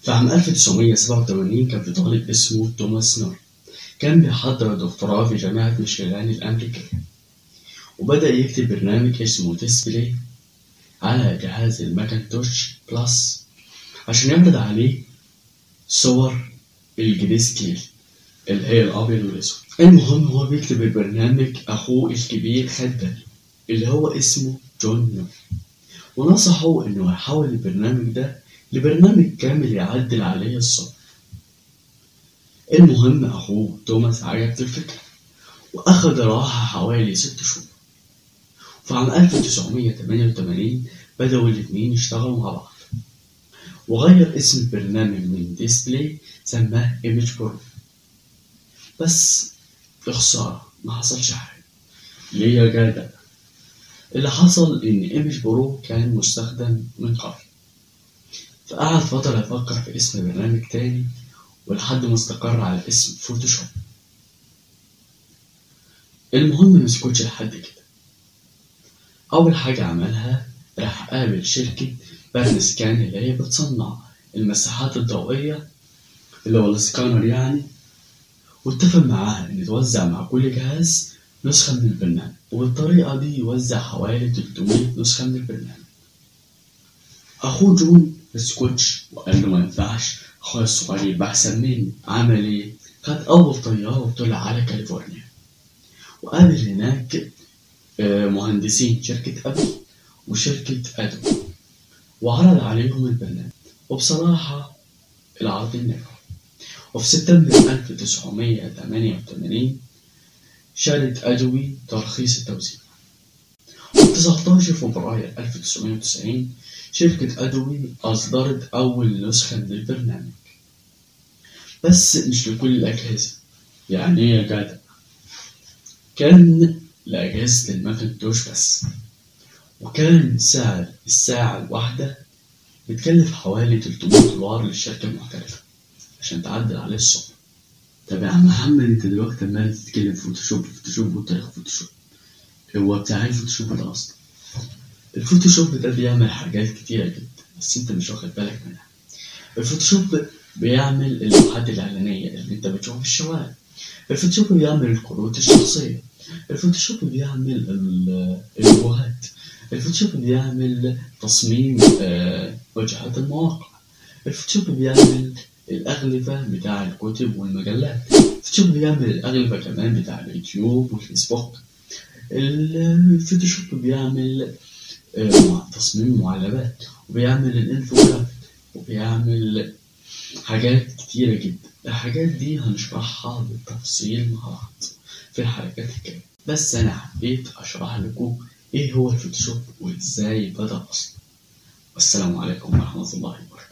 في عام 1987 كان في طالب اسمه توماس نور كان بيحضر دكتوراه في جامعة ميشيغان الأمريكية وبدأ يكتب برنامج اسمه ديسبلاي على جهاز الماكنتوش بلس عشان يعرض عليه صور الجري سكيل اللي هي الأبيض والأسود المهم هو بيكتب البرنامج أخوه الكبير خد باله اللي هو اسمه جون نور ونصحه إنه يحول البرنامج ده لبرنامج كامل يعدل عليه الصور المهم أخوه توماس عجبت الفكرة وأخد راحة حوالي ست شهور في عام 1988 بدأوا الاتنين يشتغلوا مع بعض وغير اسم البرنامج من ديسبلاي سماه ايمج برو بس بخسارة ما حصلش حاجة ليه يا جدع اللي حصل إن ايمج برو كان مستخدم من قبل فقعد فترة يفكر في اسم برنامج تاني ولحد ما استقر على اسم فوتوشوب المهم مسكوتش لحد كده أول حاجة عملها راح قابل شركة بان سكان اللي هي بتصنع المساحات الضوئية اللي هو السكانر يعني واتفق معاها إن توزع مع كل جهاز نسخة من البرنامج وبالطريقة دي يوزع حوالي 300 نسخة من البرنامج أخوه جون مسكوتش وقال له ما ينفعش أخويا الصغير يبقى أحسن مني عمل إيه؟ خد أول طيارة وطلع على كاليفورنيا وقابل هناك آه، مهندسين شركة أبل وشركة أدو وعرض عليهم البرنامج وبصراحة العرضين نجحوا وفي سبتمبر 1988 شالت أدوي ترخيص التوزيع وفي 19 فبراير 1990 شركة أدوي أصدرت أول نسخة من البرنامج بس مش لكل الأجهزة يعني إيه يا جدع كان لأجهزة الماكنتوش بس وكان سعر الساعة الواحدة بتكلف حوالي 300 دولار للشركة المحترفة عشان تعدل عليه الصور طب يا عم محمد انت دلوقتي عمال تتكلم فوتوشوب فوتوشوب وتاريخ فوتوشوب هو بتاع ايه الفوتوشوب ده اصلا الفوتوشوب ده بيعمل حاجات كتيرة جدا بس انت مش واخد بالك منها الفوتوشوب بيعمل اللوحات الإعلانية اللي انت بتشوفها في الشوارع الفوتوشوب بيعمل الكروت الشخصية الفوتوشوب بيعمل ال- اللوجوهات الفوتوشوب بيعمل تصميم آه، واجهات المواقع الفوتوشوب بيعمل الأغلفة بتاع الكتب والمجلات الفوتوشوب بيعمل الأغلفة كمان بتاع اليوتيوب والفيسبوك الفوتوشوب بيعمل آه، مع- تصميم معلبات وبيعمل الانفوجرافيك وبيعمل حاجات كتيرة جدا الحاجات دي هنشرحها بالتفصيل مع بعض في الحلقات الجاية بس أنا حبيت أشرح لكم إيه هو الفوتوشوب وإزاي بدأ أصلا والسلام عليكم ورحمة الله وبركاته